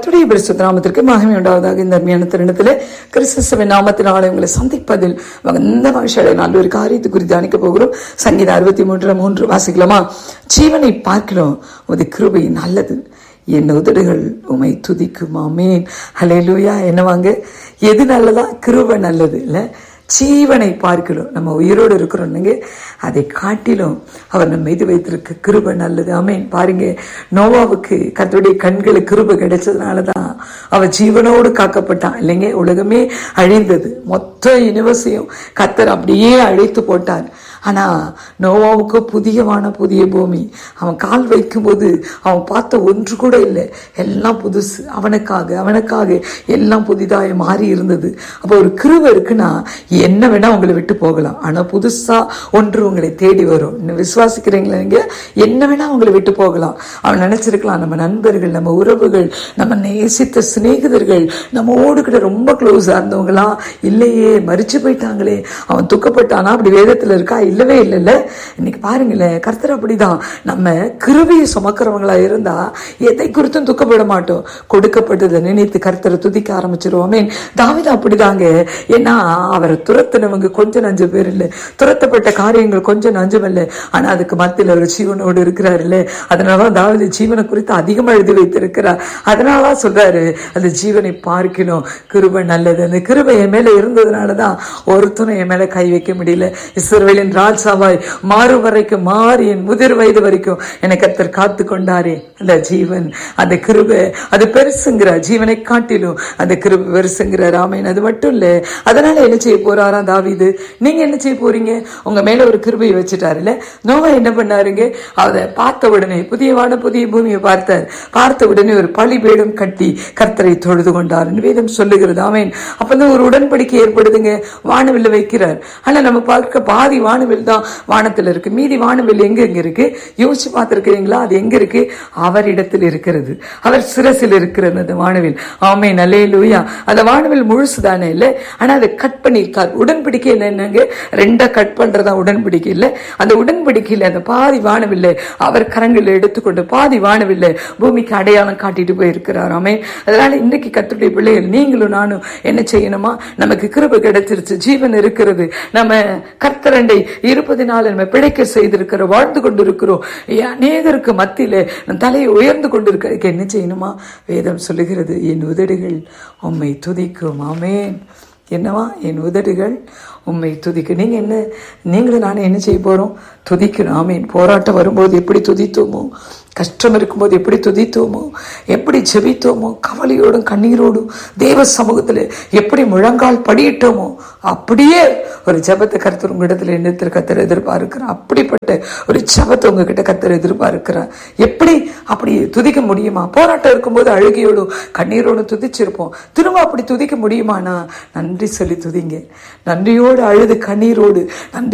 கர்த்தருடைய பரிசுத்த நாமத்திற்கு மகிமை உண்டாவதாக இந்த அருமையான தருணத்தில் கிறிஸ்துவ நாமத்தினாலே உங்களை சந்திப்பதில் இந்த மகிழ்ச்சியோட நல்ல ஒரு காரியத்தை குறித்து அணிக்க போகிறோம் சங்கீதம் அறுபத்தி மூன்று மூன்று வாசிக்கலாமா ஜீவனை பார்க்கிறோம் உமது கிருபை நல்லது என் உதடுகள் உமை துதிக்கும் ஆமேன் ஹalleluya என்னவாங்க எது நல்லதா கிருபை நல்லது இல்ல ஜீவனை பார்க்கிறோம் நம்ம உயிரோடு இருக்கிறோம்னுங்க அதை காட்டிலும் அவர் நம்ம மீது வைத்திருக்க கிருபை நல்லது ஆமேன் பாருங்க நோவாவுக்கு கத்தருடைய கண்களுக்கு கிருபை கிடைச்சதுனாலதான் அவ ஜீவனோடு காக்கப்பட்டான் இல்லைங்க உலகமே அழிந்தது மொத்த யுனிவர்ஸையும் கத்தர் அப்படியே அழைத்து போட்டார் ஆனா நோவாவுக்கு புதியவான புதிய பூமி அவன் கால் வைக்கும்போது அவன் பார்த்த ஒன்று கூட இல்லை எல்லாம் புதுசு அவனுக்காக அவனுக்காக எல்லாம் புதிதாய் மாறி இருந்தது அப்போ ஒரு கிருவை இருக்குன்னா என்ன வேணா உங்களை விட்டு போகலாம் ஆனா புதுசா ஒன்று உங்களை தேடி வரும் இன்னும் விசுவாசிக்கிறீங்களா நீங்க என்ன வேணா உங்களை விட்டு போகலாம் அவன் நினைச்சிருக்கலாம் நம்ம நண்பர்கள் நம்ம உறவுகள் நம்ம நேசித்த சிநேகிதர்கள் நம்ம ஓடுகிட்ட ரொம்ப க்ளோஸா இருந்தவங்களாம் இல்லையே மறிச்சு போயிட்டாங்களே அவன் துக்கப்பட்டானா அப்படி வேதத்துல இருக்கா இல்லவே இல்லைல்ல இன்னைக்கு பாருங்களேன் கர்த்தர் அப்படிதான் நம்ம கிருபையை சுமக்கிறவங்களா இருந்தா எதை குறித்தும் துக்கப்பட மாட்டோம் கொடுக்கப்பட்டதை நினைத்து கர்த்தரை துதிக்க ஆரம்பிச்சிருவோமே தாவிதா அப்படிதாங்க ஏன்னா அவரை துரத்தினவங்க கொஞ்சம் நஞ்சு பேர் இல்லை துரத்தப்பட்ட காரியங்கள் கொஞ்சம் நஞ்சம் இல்லை ஆனா அதுக்கு மத்தியில் ஒரு ஜீவனோடு இருக்கிறாரு இல்ல அதனாலதான் தாவித ஜீவனை குறித்து அதிகமா எழுதி வைத்திருக்கிறார் அதனாலதான் சொல்றாரு அந்த ஜீவனை பார்க்கணும் கிருபை நல்லது அந்த கிருபை என் மேல இருந்ததுனாலதான் ஒருத்தனும் என் மேல கை வைக்க முடியல இஸ்ரவேலின் ராஜாவாய் மாறும் வரைக்கும் மாறி என் முதிர் வயது வரைக்கும் என்னை கத்தர் காத்து கொண்டாரே அந்த ஜீவன் அந்த கிருபை அது பெருசுங்கிற ஜீவனை காட்டிலும் அந்த கிருபை பெருசுங்கிற ராமன் அது மட்டும் இல்ல அதனால என்ன செய்ய போறாராம் தாவிது நீங்க என்ன செய்ய போறீங்க உங்க மேல ஒரு கிருபையை வச்சுட்டாருல்ல நோவா என்ன பண்ணாருங்க அதை பார்த்த உடனே புதியவான புதிய பூமியை பார்த்தார் பார்த்த உடனே ஒரு பழிபீடம் கட்டி கர்த்தரை தொழுது கொண்டார் வேதம் சொல்லுகிறது ஆமேன் அப்பதான் ஒரு உடன்படிக்கை ஏற்படுதுங்க வானவில்ல வைக்கிறார் ஆனா நம்ம பார்க்க பாதி வானவில் தான் வானத்துல இருக்கு மீதி வானவில் எங்க எங்க இருக்கு யோசிச்சு பார்த்திருக்கிறீங்களா அது எங்க இருக்கு அவரிடத்தில் இருக்கிறது அவர் சிரசில் இருக்கிறது அந்த வானவில் ஆமே நல்லே லூயா அந்த வானவில் முழுசு தானே இல்ல ஆனா அதை கட் பண்ணியிருக்கார் உடன்படிக்கை என்னங்க ரெண்டா கட் பண்றதா உடன்படிக்கை இல்ல அந்த உடன்படிக்கையில அந்த பாதி வானவில்லை அவர் கரங்களில் எடுத்துக்கொண்டு பாதி வானவில்லை பூமிக்கு அடையாளம் காட்டிட்டு போயிருக்கிறார் ஆமே அதனால இன்னைக்கு கத்துடைய பிள்ளைகள் நீங்களும் நானும் என்ன செய்யணுமா நமக்கு கிருபை கிடைச்சிருச்சு ஜீவன் இருக்கிறது நம்ம கர்த்தரண்டை இருப்பதினால நம்ம பிழைக்க செய்திருக்கிற வாழ்ந்து கொண்டிருக்கிறோம் அநேகருக்கு மத்தியில நம் தலையை உயர்ந்து கொண்டிருக்க என்ன செய்யணுமா வேதம் சொல்லுகிறது என் உதடுகள் உம்மை துதிக்கும் ஆமேன் என்னவா என் உதடுகள் உண்மை துதிக்க நீங்க என்ன நீங்களும் நானும் என்ன செய்ய போறோம் துதிக்கணும் ஆமீன் போராட்டம் வரும்போது எப்படி துதித்தோமோ கஷ்டம் இருக்கும்போது எப்படி துதித்தோமோ எப்படி ஜெபித்தோமோ கவலையோடும் கண்ணீரோடும் தேவ சமூகத்தில் எப்படி முழங்கால் படியிட்டோமோ அப்படியே ஒரு ஜபத்தை கருத்தர் உங்களிடத்துல எண்ணத்தில் கத்தர் எதிர்பார்க்கிறார் அப்படிப்பட்ட ஒரு ஜபத்தை உங்ககிட்ட கத்தர் எதிர்பார்க்கிறார் எப்படி அப்படி துதிக்க முடியுமா போராட்டம் இருக்கும்போது அழுகையோடும் கண்ணீரோடும் துதிச்சிருப்போம் திரும்ப அப்படி துதிக்க முடியுமானா நன்றி சொல்லி துதிங்க நன்றியோடு அழுது கண்ணீரோடு நன்றி